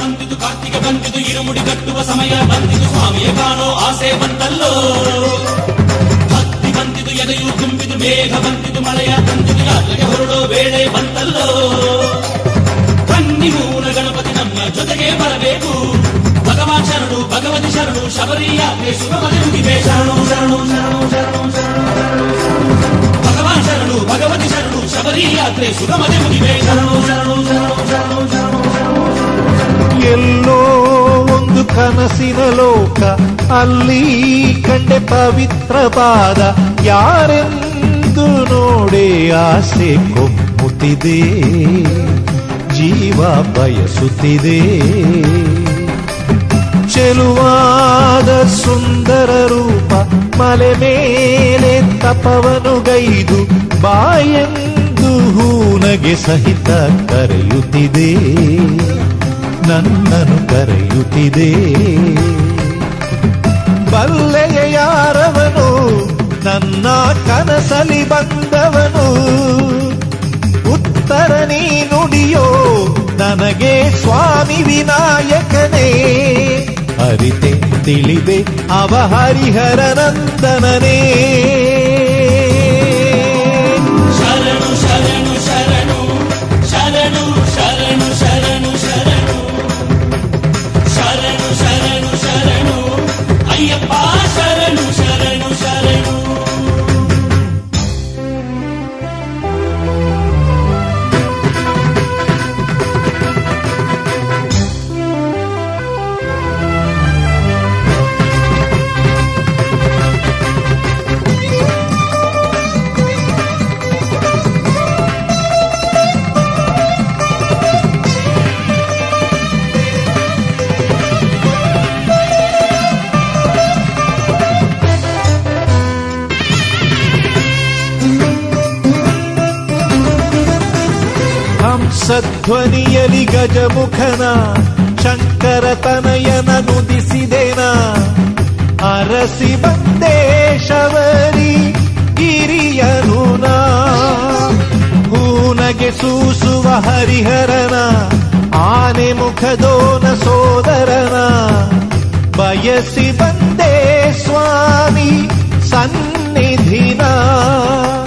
ಬಂದಿತು ಕಾರ್ತಿಕ ಬಂದಿತು ಇರುಮುಡಿ ಕಟ್ಟುವ ಸಮಯ ಬಂದಿತು ಸ್ವಾಮಿಯ ಕಾಣೋ ಆಸೆ ಬಂತಲ್ಲೋ ಭಕ್ತಿ ಬಂದಿತು ಎದೆಯು ತುಂಬಿತು ಮೇಘ ಬಂದಿತು ಮಳೆಯ ತಂದಿತು ಯಾತ್ರೆಗೆ ಹೊರಡೋ ವೇಳೆ ಬಂತಲ್ಲೋ ಕನ್ನಿ ಮೂಲ ಗಣಪತಿ ನಮ್ಮ ಜೊತೆಗೆ ಬರಬೇಕು ಭಗವಾನ್ ಶರಣು ಭಗವತಿ ಶರಣು ಶಬರಿ ಯಾತ್ರೆ ಸುಗಮನೆ ಮುಗಿವೆ ಶರಣು ಶರಣು ಶರಣು ಶರಣು ಶರಣು ಭಗವಾನ್ ಶರಣು ಭಗವತಿ ಶರಣು ಶಬರಿ ಯಾತ್ರೆ ಸುಗಮನೆ ಮುಗಿವೆ ಶರಣು ಶರಣು ಶರಣು ಶರಣು ಶರಣು ಎಲ್ಲೋ ಒಂದು ಕನಸಿನ ಲೋಕ ಅಲ್ಲಿ ಕಂಡೆ ಪವಿತ್ರ ಪಾದ ಯಾರೆಂದು ನೋಡೆ ಆಸೆ ಕೊಮ್ಮುತ್ತಿದೆ ಜೀವ ಬಯಸುತ್ತಿದೆ ಚೆಲುವಾದ ಸುಂದರ ರೂಪ ಮಲೆ ಮೇಲೆ ತಪವನು ಗೈದು ಬಾಯೆಂದು ಹೂನಗೆ ಸಹಿತ ಕರೆಯುತ್ತಿದೆ ನನ್ನನು ಕರೆಯುತ್ತಿದೆ ಬಲ್ಲೆಯ ಯಾರವನು ನನ್ನ ಕನಸಲಿ ಬಂದವನು ಉತ್ತರ ನೀ ನುಡಿಯೋ ನನಗೆ ಸ್ವಾಮಿ ವಿನಾಯಕನೇ ಅರಿತೆ ತಿಳಿದೆ ಅವ ಹರಿಹರನಂದನನೇ ಶರಣು ಶರಣು ಶರಣು ಶರಣು ಶರಣು ಶರಣು ಶರಣು ಶರಣು ಶರಣು ಶರಣು ಅಯ್ಯಪ್ಪ ಶರಣು ಶರಣು ಶರಣು ಹಂಸಧ್ವನಿಯಲಿ ಗಜಮುಖನ ಶಂಕರ ತನಯನ ನುದಿಸಿದೆನ ಅರಸಿ ಬಂದೇ ಶಬರಿ ಗಿರಿಯನುನ ಹೂನಗೆ ಸೂಸುವ ಹರಿಹರನ ಆನೆ ಮುಖದೋನ ಸೋದರನ ಬಯಸಿ ಬಂದೇ ಸ್ವಾಮಿ ಸನ್ನಿಧಿನ